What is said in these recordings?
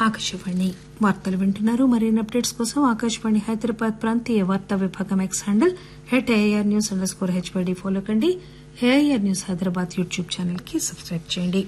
ఆకాశవాణి వార్తలు వింటున్నారు మరిన్ని అప్డేట్స్ కోసం ఆకాశవాణి హైదరాబాద్ ప్రాంతీయ వార్తా విభాగం X handle at AIR news underscore HYD follow కండి AIR news Hyderabad YouTube channel కి సబ్స్క్రైబ్ చేయండి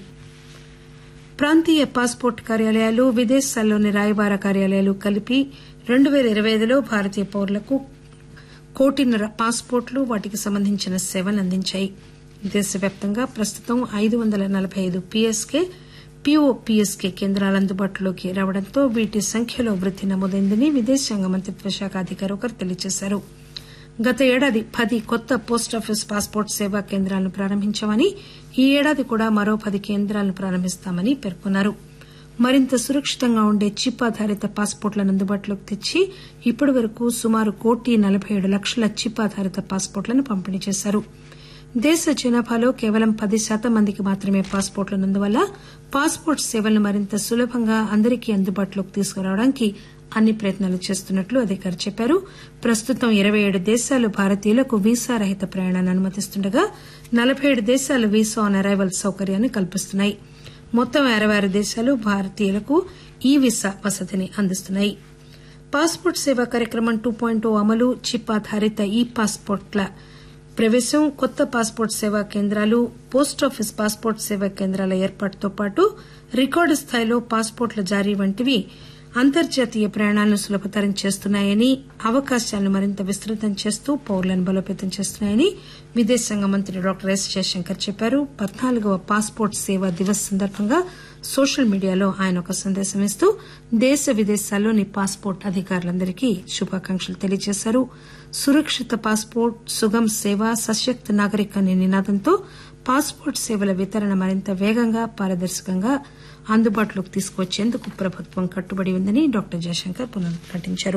ప్రాంతీయ పాస్పోర్ట్ కార్యాలయాలు విదేశాల్లోని రాయబార కార్యాలయాలు కలిపి రెండు పేల ఇరవై ఐదులో భారతీయ పౌరులకు కోటిన్నర పాస్పోర్ట్లు వాటికి సంబంధించిన సేవలు అందించాయి దేశవ్యాప్తంగా ప్రస్తుతం ఐదు వందల నలబై ఐదు పీఎస్కే పీఓపీఎస్కే కేంద్రాలు అందుబాటులోకి రావడంతో వీటి సంఖ్యలో వృద్ది నమోదైందని విదేశాంగ మంత్రిత్వ శాఖ అధికారి ఒకరు తెలియజేశారు గత ఏడాది పది కొత్త పోస్టాఫీస్ పాస్పోర్ట్ సేవా కేంద్రాలను ప్రారంభించామని ఈ ఏడాది కూడా మరో పది కేంద్రాలను ప్రారంభిస్తామని పేర్కొన్నారు మరింత సురక్షితంగా ఉండే చిప్ ఆధారిత పాస్పోర్ట్లను అందుబాటులోకి తెచ్చి ఇప్పటి వరకు సుమారు కోటి నలబై ఏడు లక్షల చిప్ ఆధారిత పాస్పోర్ట్లను పంపిణీ చేశారు దేశ జనాభాలో కేవలం పది శాతం మందికి మాత్రమే పాస్పోర్ట్లున్నందువల్ల పాస్పోర్ట్ సేవలను మరింత సులభంగా అందరికీ అందుబాటులోకి తీసుకురావడానికి అన్ని ప్రయత్నాలు చేస్తున్నట్లు అధికారి చెప్పారు ప్రస్తుతం ఇరవై ఏడు దేశాలు భారతీయులకు వీసా రహిత ప్రయాణాన్ని అనుమతిస్తుండగా నలబై ఏడు దేశాలు వీసా ఆన్ అరైవల్ సౌకర్యాన్ని కల్పిస్తున్నాయి మొత్తం అరవై ఆరు దేశాలు భారతీయులకు ఈ వీసా వసతిని అందిస్తున్నాయి పాస్పోర్ట్ సేవా కార్యక్రమం టూ పాయింట్ అమలు చిప్ ఆధారిత ఈ పాస్పోర్ట్ల ప్రవేశం కొత్త పాస్పోర్ట్ సేవా కేంద్రాలు పోస్టాఫీస్ పాస్పోర్ట్ సేవా కేంద్రాల ఏర్పాటుతో పాటు రికార్డు స్థాయిలో పాస్పోర్ట్ల జారీ వంటివి అంతర్జాతీయ ప్రయాణాలను సులభతరం చేస్తున్నాయని అవకాశాలను మరింత విస్తృతం చేస్తూ పౌరులను బలోపేతం చేస్తున్నాయని విదేశాంగ మంత్రి డాక్టర్ ఎస్ జయశంకర్ చెప్పారు పద్నాలుగవ పాస్పోర్ట్ సేవా దివస్ సందర్భంగా సోషల్ మీడియాలో ఆయన ఒక సందేశం ఇస్తూ దేశ విదేశాల్లోని పాస్పోర్ట్ అధికారులందరికీ శుభాకాంక్షలు తెలియజేశారు సురక్షిత పాస్పోర్ట్ సుగం సేవ సశక్త నాగరిక్ అనే నినాదంతో పాస్పోర్ట్ సేవల వితరణ మరింత వేగంగా పారదర్శకంగా అందుబాటులోకి తీసుకువచ్చేందుకు ప్రభుత్వం కట్టుబడి ఉందని డాక్టర్ జయశంకర్ పునరుద్ఘాటించారు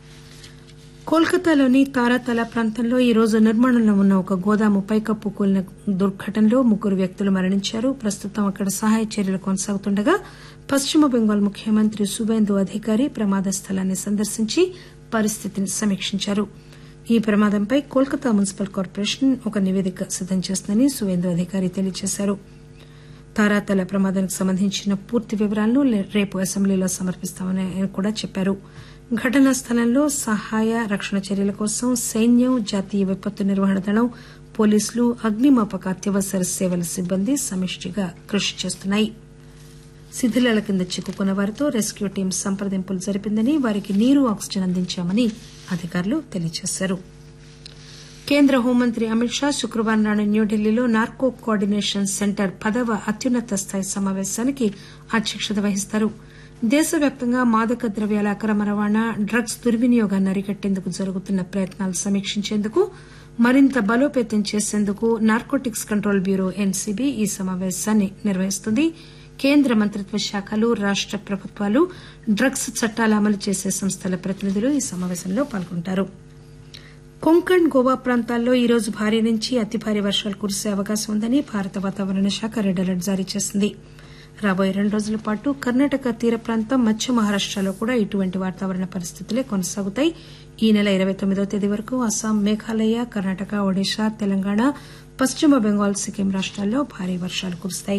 కోల్కతాలోని తారాతల ప్రాంతంలో ఈ రోజు నిర్మాణంలో ఉన్న ఒక గోదాము పైకప్పు కూలిన దుర్ఘటనలో ముగ్గురు వ్యక్తులు మరణించారు ప్రస్తుతం అక్కడ సహాయ చర్యలు కొనసాగుతుండగా పశ్చిమ బెంగాల్ ముఖ్యమంత్రి సువేందు అధికారి ప్రమాద స్థలాన్ని సందర్శించి పరిస్థితిని సమీక్షించారు ఈ ప్రమాదంపై కోల్కతా మున్సిపల్ కార్పొరేషన్ ఒక నివేదిక సిద్దం చేస్తుందని సువేందు అధికారి తెలియజేశారు తారాతల ప్రమాదానికి సంబంధించిన పూర్తి వివరాలను రేపు అసెంబ్లీలో సమర్పిస్తామని ఆయన కూడా చెప్పారు ఘటనా స్థలంలో సహాయ రక్షణ చర్యల కోసం సైన్యం జాతీయ విపత్తు నిర్వహణ దళం పోలీసులు అగ్నిమాపక అత్యవసర సేవల సిబ్బంది సమిష్టిగా కృషి చేస్తున్నాయి శిథిలాల కింద చిక్కుకున్న వారితో రెస్క్యూ టీం సంప్రదింపులు జరిపిందని వారికి నీరు ఆక్సిజన్ అందించామని అధికారులు తెలియజేశారు కేంద్ర హోంమంత్రి అమిత్ షా శుక్రవారం నాడు న్యూఢిల్లీలో నార్కో కోఆర్డినేషన్ సెంటర్ పదవ అత్యున్నత స్థాయి సమావేశానికి అధ్యక్షత వహిస్తారు దేశవ్యాప్తంగా మాదక ద్రవ్యాల అక్రమ రవాణా డ్రగ్స్ దుర్వినియోగాన్ని అరికట్టేందుకు జరుగుతున్న ప్రయత్నాలు సమీక్షించేందుకు మరింత బలోపేతం చేసేందుకు నార్కోటిక్స్ కంట్రోల్ బ్యూరో ఎన్సీబీ ఈ సమావేశాన్ని నిర్వహిస్తుంది కేంద్ర మంత్రిత్వ శాఖలు రాష్ట ప్రభుత్వాలు డ్రగ్స్ చట్టాలు అమలు చేసే సంస్థల ప్రతినిధులు ఈ సమావేశంలో పాల్గొంటారు కొంకణ్ గోవా ప్రాంతాల్లో ఈ రోజు భారీ నుంచి అతి భారీ వర్షాలు కురిసే అవకాశం ఉందని భారత వాతావరణ శాఖ రెడ్ అలర్ట్ జారీ చేసింది రాబోయే రెండు రోజుల పాటు కర్ణాటక తీర ప్రాంతం మధ్య మహారాష్టలో కూడా ఇటువంటి వాతావరణ పరిస్థితులే కొనసాగుతాయి ఈ నెల ఇరవై తొమ్మిదవ తేదీ వరకు అస్సాం మేఘాలయ కర్ణాటక ఒడిశా తెలంగాణ పశ్చిమ బెంగాల్ సిక్కిం రాష్టాల్లో భారీ వర్షాలు కురుస్తాయి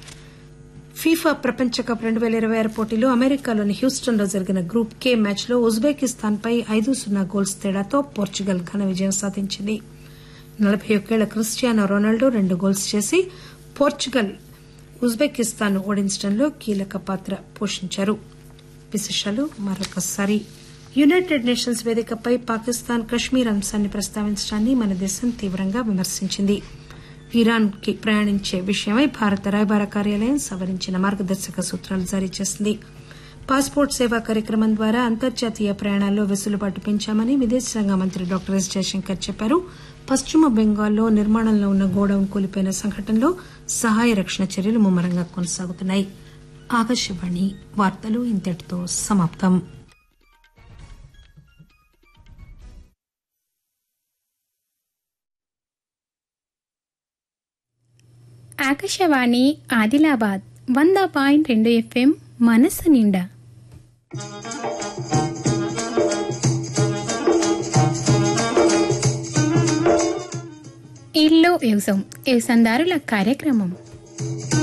ఫీఫా ప్రపంచ కప్ రెండు పేల ఇరవై ఆరు పోటీలో అమెరికాలోని హ్యూస్టన్ లో జరిగిన గ్రూప్ కే మ్యాచ్ లో ఉజ్బెకిస్తాన్ పై ఐదు సున్నా గోల్స్ తేడాతో పోర్చుగల్ ఘన విజయం సాధించింది నలబై ఒక్కేళ్ల క్రిస్టియానో రొనాల్డో రెండు గోల్స్ చేసి పోర్చుగల్ ఉజ్బెకిస్తాన్ ను ఓడించడంలో కీలక పాత్ర పోషించారు విశేషాలు మరొకసారి యునైటెడ్ నేషన్స్ వేదికపై పాకిస్తాన్ కశ్మీర్ అంశాన్ని ప్రస్తావించడాన్ని మన దేశం తీవ్రంగా విమర్శించింది ఇరాన్ కి ప్రయాణించే విషయమై భారత రాయబార కార్యాలయం సవరించిన మార్గదర్శక సూత్రాలు జారీ చేసింది పాస్పోర్ట్ సేవా కార్యక్రమం ద్వారా అంతర్జాతీయ ప్రయాణాల్లో వెసులుబాటు పెంచామని విదేశాంగ మంత్రి డాక్టర్ ఎస్ జయశంకర్ చెప్పారు పశ్చిమ బెంగాల్లో నిర్మాణంలో ఉన్న గోడౌన్ కూలిపోయిన సంఘటనలో సహాయ రక్షణ చర్యలు ముమ్మరంగా కొనసాగుతున్నాయి ఆకాశవాణి వార్తలు ఇంతటితో సమాప్తం ఆకాశవాణి ఆదిలాబాద్ వంద పాయింట్ రెండు ఎఫ్ఎం మనస్సు నిండా ఇల్లు వ్యవసాయం వ్యవసాయదారుల కార్యక్రమం